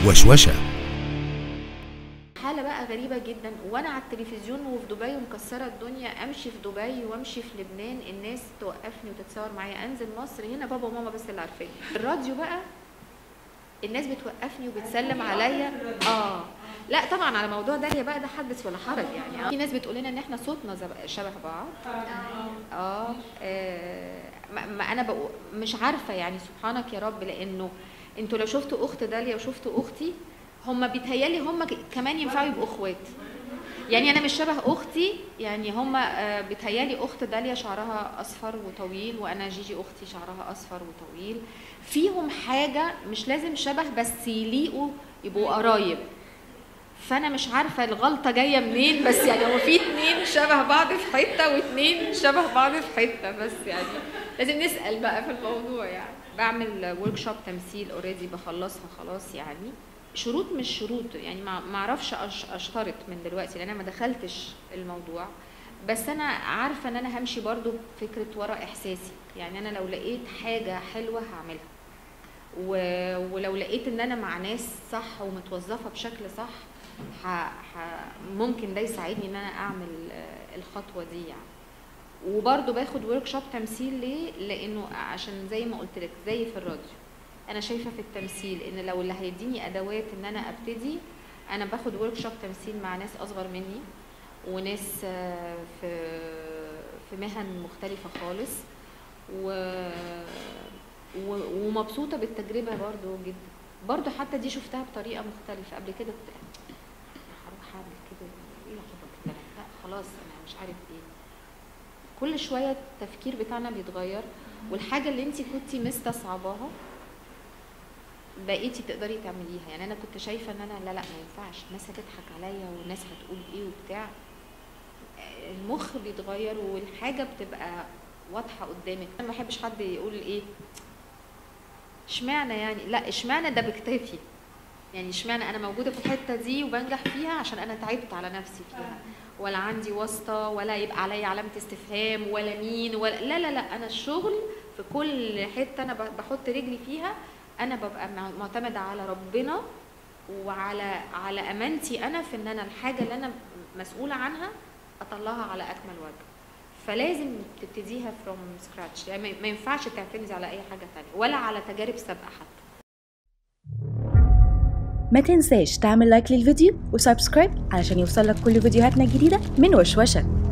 وشوشة حالة بقى غريبة جدا وانا على التلفزيون وفي دبي ومكسرة الدنيا امشي في دبي وامشي في لبنان الناس توقفني وتتصور معايا انزل مصر هنا بابا وماما بس اللي عارفين الراديو بقى الناس بتوقفني وبتسلم عليا اه لا طبعا على موضوع داليا بقى ده حدث ولا حرج يعني في ناس بتقول لنا ان احنا صوتنا زب- شبه بعض اه آه، ما ما انا بقول مش عارفه يعني سبحانك يا رب لانه انتوا لو شفتوا اخت داليا وشفتوا اختي هم بيتهيالي هم ك- كمان ينفعوا يبقوا اخوات يعني انا مش شبه اختي يعني هم آه، بيتهيالي اخت داليا شعرها اصفر وطويل وانا جيجي اختي شعرها اصفر وطويل فيهم حاجه مش لازم شبه بس يليقوا يبقوا قرايب فانا مش عارفه الغلطه جايه منين بس يعني هو في اتنين شبه بعض في حته واتنين شبه بعض في حته بس يعني لازم نسال بقى في الموضوع يعني بعمل ورك شوب تمثيل اوريدي بخلصها خلاص يعني شروط مش شروط يعني ما ما اعرفش أش- اشترط من دلوقتي لان انا ما دخلتش الموضوع بس انا عارفه ان انا همشي برضو بفكره ورا احساسي يعني انا لو لقيت حاجه حلوه هعملها و... ولو لقيت ان انا مع ناس صح ومتوظفه بشكل صح ح... ح... ممكن ده يساعدني ان انا اعمل آه، الخطوه دي يعني وبرضه باخد ورك شوب تمثيل ليه لانه عشان زي ما قلت لك زي في الراديو انا شايفه في التمثيل ان لو اللي هيديني ادوات ان انا ابتدي انا باخد ورك شوب تمثيل مع ناس اصغر مني وناس آه، في في مهن مختلفه خالص و... و... ومبسوطه بالتجربه برضو جدا برضو حتى دي شفتها بطريقه مختلفه قبل كده كنت أنا هروح اعمل كده ايه العبط ده لا خلاص انا مش عارف ايه كل شويه التفكير بتاعنا بيتغير والحاجه اللي انت كنتي مستصعباها بقيتي تقدري تعمليها يعني انا كنت شايفه ان انا لا لا ما ينفعش الناس هتضحك عليا والناس هتقول ايه وبتاع المخ بيتغير والحاجه بتبقى واضحه قدامك انا ما بحبش حد يقول ايه اشمعنى يعني لا اشمعنى ده بكتافي يعني اشمعنى انا موجوده في الحته دي وبنجح فيها عشان انا تعبت على نفسي فيها ولا عندي واسطه ولا يبقى عليا علامه استفهام ولا مين ولا لا لا لا انا الشغل في كل حته انا ب- بحط رجلي فيها انا ببقى مع- معتمده على ربنا وعلى على امانتي انا في ان انا الحاجه اللي انا مسؤوله عنها اطلعها على اكمل وجه فلازم تبتديها فروم سكراتش يعني ما- ما ينفعش تعتمدي على اي حاجه تانية ولا على تجارب سابقه حتى ما تنساش تعمل لايك للفيديو وسبسكرايب علشان يوصلك كل فيديوهاتنا الجديدة من وشوشة